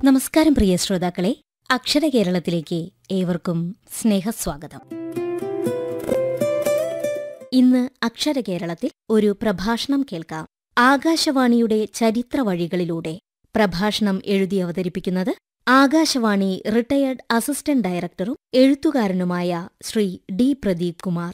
നമസ്കാരം പ്രിയ ശ്രോതാക്കളെ അക്ഷര കേരളത്തിലേക്ക് ഏവർക്കും സ്നേഹസ്വാഗതം ഇന്ന് അക്ഷര കേരളത്തിൽ ഒരു പ്രഭാഷണം കേൾക്കാം ആകാശവാണിയുടെ ചരിത്ര വഴികളിലൂടെ പ്രഭാഷണം എഴുതി അവതരിപ്പിക്കുന്നത് ആകാശവാണി റിട്ടയർഡ് അസിസ്റ്റന്റ് ഡയറക്ടറും എഴുത്തുകാരനുമായ ശ്രീ ഡി പ്രദീപ് കുമാർ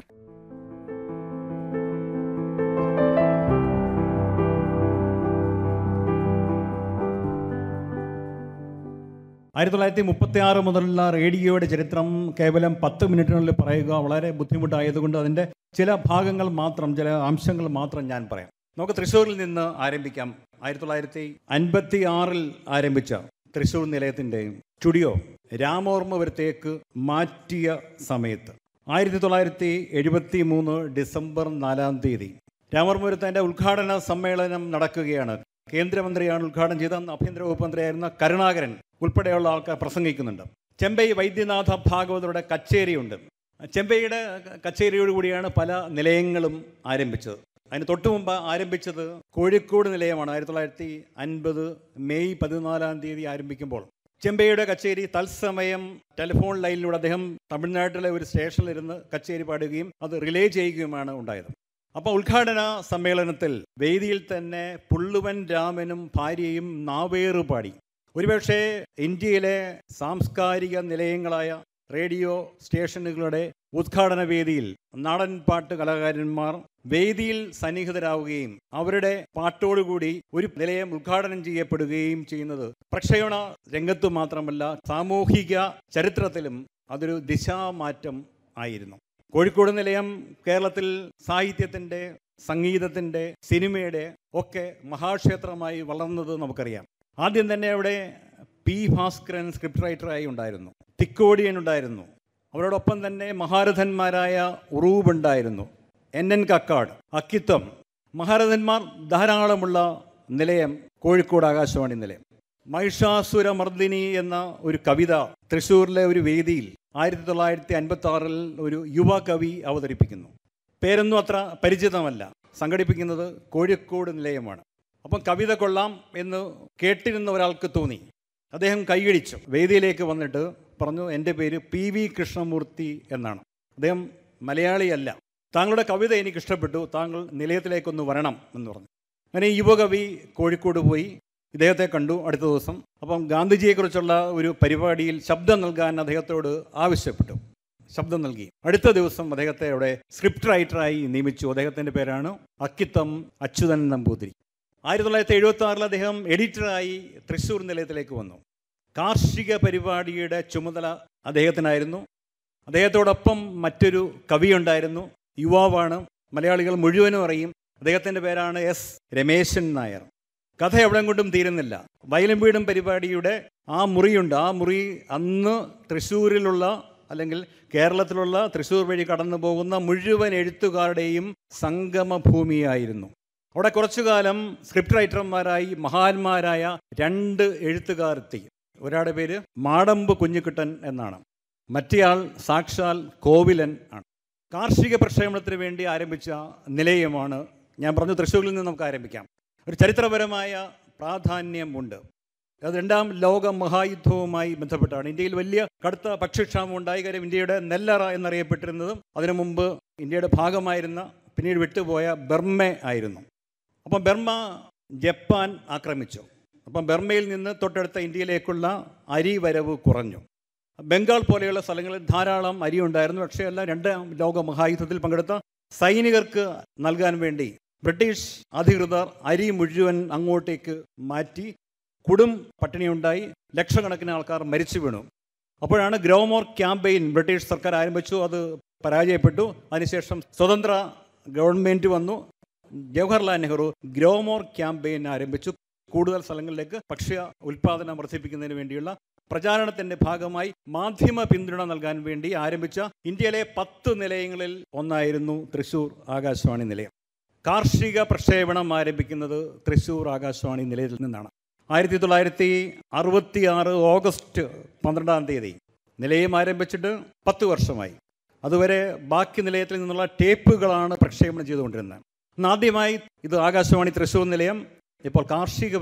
ആയിരത്തി തൊള്ളായിരത്തി മുപ്പത്തി ആറ് മുതലുള്ള റേഡിയോയുടെ ചരിത്രം കേവലം പത്ത് മിനിറ്റിനുള്ളിൽ പറയുക വളരെ ബുദ്ധിമുട്ടായതുകൊണ്ട് അതിൻ്റെ ചില ഭാഗങ്ങൾ മാത്രം ചില അംശങ്ങൾ മാത്രം ഞാൻ പറയാം നമുക്ക് തൃശ്ശൂരിൽ നിന്ന് ആരംഭിക്കാം ആയിരത്തി തൊള്ളായിരത്തി അൻപത്തി ആറിൽ ആരംഭിച്ച തൃശ്ശൂർ നിലയത്തിൻ്റെ സ്റ്റുഡിയോ രാമോർമ്മപുരത്തേക്ക് മാറ്റിയ സമയത്ത് ആയിരത്തി തൊള്ളായിരത്തി എഴുപത്തി മൂന്ന് ഡിസംബർ നാലാം തീയതി രാമോർമ്മപുരത്ത് അതിൻ്റെ ഉദ്ഘാടന സമ്മേളനം നടക്കുകയാണ് കേന്ദ്രമന്ത്രിയാണ് ഉദ്ഘാടനം ചെയ്ത അന്ന് ആഭ്യന്തര വകുപ്പ് മന്ത്രിയായിരുന്ന കരുണാകരൻ ഉൾപ്പെടെയുള്ള ആൾക്കാർ പ്രസംഗിക്കുന്നുണ്ട് ചെമ്പൈ വൈദ്യനാഥ ഭാഗവതരുടെ കച്ചേരിയുണ്ട് ചെമ്പൈയുടെ കച്ചേരിയോട് കൂടിയാണ് പല നിലയങ്ങളും ആരംഭിച്ചത് അതിന് തൊട്ടു മുമ്പ് ആരംഭിച്ചത് കോഴിക്കോട് നിലയമാണ് ആയിരത്തി തൊള്ളായിരത്തി അൻപത് മെയ് പതിനാലാം തീയതി ആരംഭിക്കുമ്പോൾ ചെമ്പൈയുടെ കച്ചേരി തത്സമയം ടെലിഫോൺ ലൈനിലൂടെ അദ്ദേഹം തമിഴ്നാട്ടിലെ ഒരു സ്റ്റേഷനിലിരുന്ന് കച്ചേരി പാടുകയും അത് റിലേ ചെയ്യുകയുമാണ് ഉണ്ടായത് അപ്പോൾ ഉദ്ഘാടന സമ്മേളനത്തിൽ വേദിയിൽ തന്നെ പുള്ളുവൻ രാമനും ഭാര്യയും നാവേറ് പാടി ഒരുപക്ഷെ ഇന്ത്യയിലെ സാംസ്കാരിക നിലയങ്ങളായ റേഡിയോ സ്റ്റേഷനുകളുടെ ഉദ്ഘാടന വേദിയിൽ നാടൻ പാട്ട് കലാകാരന്മാർ വേദിയിൽ സന്നിഹിതരാവുകയും അവരുടെ പാട്ടോടുകൂടി ഒരു നിലയം ഉദ്ഘാടനം ചെയ്യപ്പെടുകയും ചെയ്യുന്നത് പ്രക്ഷേപണ രംഗത്തു മാത്രമല്ല സാമൂഹിക ചരിത്രത്തിലും അതൊരു ദിശാമാറ്റം ആയിരുന്നു കോഴിക്കോട് നിലയം കേരളത്തിൽ സാഹിത്യത്തിൻ്റെ സംഗീതത്തിൻ്റെ സിനിമയുടെ ഒക്കെ മഹാക്ഷേത്രമായി വളർന്നത് നമുക്കറിയാം ആദ്യം തന്നെ അവിടെ പി ഭാസ്കരൻ സ്ക്രിപ്റ്റ് റൈറ്ററായി ഉണ്ടായിരുന്നു തിക്കോടിയൻ ഉണ്ടായിരുന്നു അവരോടൊപ്പം തന്നെ മഹാരഥന്മാരായ ഉറൂബ് ഉണ്ടായിരുന്നു എൻ എൻ കക്കാട് അക്കിത്തം മഹാരഥന്മാർ ധാരാളമുള്ള നിലയം കോഴിക്കോട് ആകാശവാണി നിലയം മഹിഷാസുരമർദിനി എന്ന ഒരു കവിത തൃശ്ശൂരിലെ ഒരു വേദിയിൽ ആയിരത്തി തൊള്ളായിരത്തി അൻപത്തി ആറിൽ ഒരു യുവ കവി അവതരിപ്പിക്കുന്നു പേരൊന്നും അത്ര പരിചിതമല്ല സംഘടിപ്പിക്കുന്നത് കോഴിക്കോട് നിലയമാണ് അപ്പം കവിത കൊള്ളാം എന്ന് കേട്ടിരുന്ന ഒരാൾക്ക് തോന്നി അദ്ദേഹം കൈയടിച്ചു വേദിയിലേക്ക് വന്നിട്ട് പറഞ്ഞു എൻ്റെ പേര് പി വി കൃഷ്ണമൂർത്തി എന്നാണ് അദ്ദേഹം മലയാളിയല്ല താങ്കളുടെ കവിത എനിക്ക് ഇഷ്ടപ്പെട്ടു താങ്കൾ നിലയത്തിലേക്കൊന്ന് വരണം എന്ന് പറഞ്ഞു അങ്ങനെ ഈ യുവകവി കോഴിക്കോട് പോയി ഇദ്ദേഹത്തെ കണ്ടു അടുത്ത ദിവസം അപ്പം ഗാന്ധിജിയെക്കുറിച്ചുള്ള ഒരു പരിപാടിയിൽ ശബ്ദം നൽകാൻ അദ്ദേഹത്തോട് ആവശ്യപ്പെട്ടു ശബ്ദം നൽകി അടുത്ത ദിവസം അദ്ദേഹത്തെ അവിടെ സ്ക്രിപ്റ്റ് റൈറ്ററായി നിയമിച്ചു അദ്ദേഹത്തിൻ്റെ പേരാണ് അക്കിത്തം അച്യുതൻ നമ്പൂതിരി ആയിരത്തി തൊള്ളായിരത്തി എഴുപത്തി ആറിൽ അദ്ദേഹം എഡിറ്ററായി തൃശ്ശൂർ നിലയത്തിലേക്ക് വന്നു കാർഷിക പരിപാടിയുടെ ചുമതല അദ്ദേഹത്തിനായിരുന്നു അദ്ദേഹത്തോടൊപ്പം മറ്റൊരു കവിയുണ്ടായിരുന്നു യുവാവാണ് മലയാളികൾ മുഴുവനും അറിയും അദ്ദേഹത്തിൻ്റെ പേരാണ് എസ് രമേശൻ നായർ കഥ എവിടെയും കൊണ്ടും തീരുന്നില്ല വയലും വീടും പരിപാടിയുടെ ആ മുറിയുണ്ട് ആ മുറി അന്ന് തൃശ്ശൂരിലുള്ള അല്ലെങ്കിൽ കേരളത്തിലുള്ള തൃശ്ശൂർ വഴി കടന്നു പോകുന്ന മുഴുവൻ എഴുത്തുകാരുടെയും സംഗമഭൂമിയായിരുന്നു അവിടെ കുറച്ചു കാലം സ്ക്രിപ്റ്റ് റൈറ്റർമാരായി മഹാന്മാരായ രണ്ട് എഴുത്തുകാരെത്തി ഒരാളുടെ പേര് മാടമ്പ് കുഞ്ഞിക്കുട്ടൻ എന്നാണ് മറ്റേയാൾ സാക്ഷാൽ കോവിലൻ ആണ് കാർഷിക പ്രക്ഷേപണത്തിന് വേണ്ടി ആരംഭിച്ച നിലയമാണ് ഞാൻ പറഞ്ഞു തൃശ്ശൂരിൽ നിന്ന് നമുക്ക് ആരംഭിക്കാം ഒരു ചരിത്രപരമായ പ്രാധാന്യമുണ്ട് അത് രണ്ടാം ലോക മഹായുദ്ധവുമായി ബന്ധപ്പെട്ടാണ് ഇന്ത്യയിൽ വലിയ കടുത്ത ഭക്ഷ്യക്ഷാമം ഉണ്ടായി കാര്യം ഇന്ത്യയുടെ നെല്ലറ എന്നറിയപ്പെട്ടിരുന്നതും അതിനു മുമ്പ് ഇന്ത്യയുടെ ഭാഗമായിരുന്ന പിന്നീട് വിട്ടുപോയ ബർമ്മ ആയിരുന്നു അപ്പം ബർമ്മ ജപ്പാൻ ആക്രമിച്ചു അപ്പം ബർമ്മയിൽ നിന്ന് തൊട്ടടുത്ത ഇന്ത്യയിലേക്കുള്ള അരി വരവ് കുറഞ്ഞു ബംഗാൾ പോലെയുള്ള സ്ഥലങ്ങളിൽ ധാരാളം അരി ഉണ്ടായിരുന്നു പക്ഷേ എല്ലാം രണ്ടാം ലോക മഹായുദ്ധത്തിൽ പങ്കെടുത്ത സൈനികർക്ക് നൽകാൻ വേണ്ടി ബ്രിട്ടീഷ് അധികൃതർ അരി മുഴുവൻ അങ്ങോട്ടേക്ക് മാറ്റി കൊടും പട്ടിണിയുണ്ടായി ലക്ഷക്കണക്കിന് ആൾക്കാർ മരിച്ചു വീണു അപ്പോഴാണ് ഗ്രോമോർ ക്യാമ്പയിൻ ബ്രിട്ടീഷ് സർക്കാർ ആരംഭിച്ചു അത് പരാജയപ്പെട്ടു അതിനുശേഷം സ്വതന്ത്ര ഗവൺമെൻറ് വന്നു ജവഹർലാൽ നെഹ്റു ഗ്രോമോർ ക്യാമ്പയിൻ ആരംഭിച്ചു കൂടുതൽ സ്ഥലങ്ങളിലേക്ക് ഭക്ഷ്യ ഉൽപ്പാദനം വർദ്ധിപ്പിക്കുന്നതിന് വേണ്ടിയുള്ള പ്രചാരണത്തിന്റെ ഭാഗമായി മാധ്യമ പിന്തുണ നൽകാൻ വേണ്ടി ആരംഭിച്ച ഇന്ത്യയിലെ പത്ത് നിലയങ്ങളിൽ ഒന്നായിരുന്നു തൃശൂർ ആകാശവാണി നിലയം കാർഷിക പ്രക്ഷേപണം ആരംഭിക്കുന്നത് തൃശൂർ ആകാശവാണി നിലയത്തിൽ നിന്നാണ് ആയിരത്തി തൊള്ളായിരത്തി അറുപത്തി ആറ് ഓഗസ്റ്റ് പന്ത്രണ്ടാം തീയതി നിലയം ആരംഭിച്ചിട്ട് പത്ത് വർഷമായി അതുവരെ ബാക്കി നിലയത്തിൽ നിന്നുള്ള ടേപ്പുകളാണ് പ്രക്ഷേപണം ചെയ്തുകൊണ്ടിരുന്നത് ഇന്ന് ആദ്യമായി ഇത് ആകാശവാണി തൃശ്ശൂർ നിലയം ഇപ്പോൾ കാർഷിക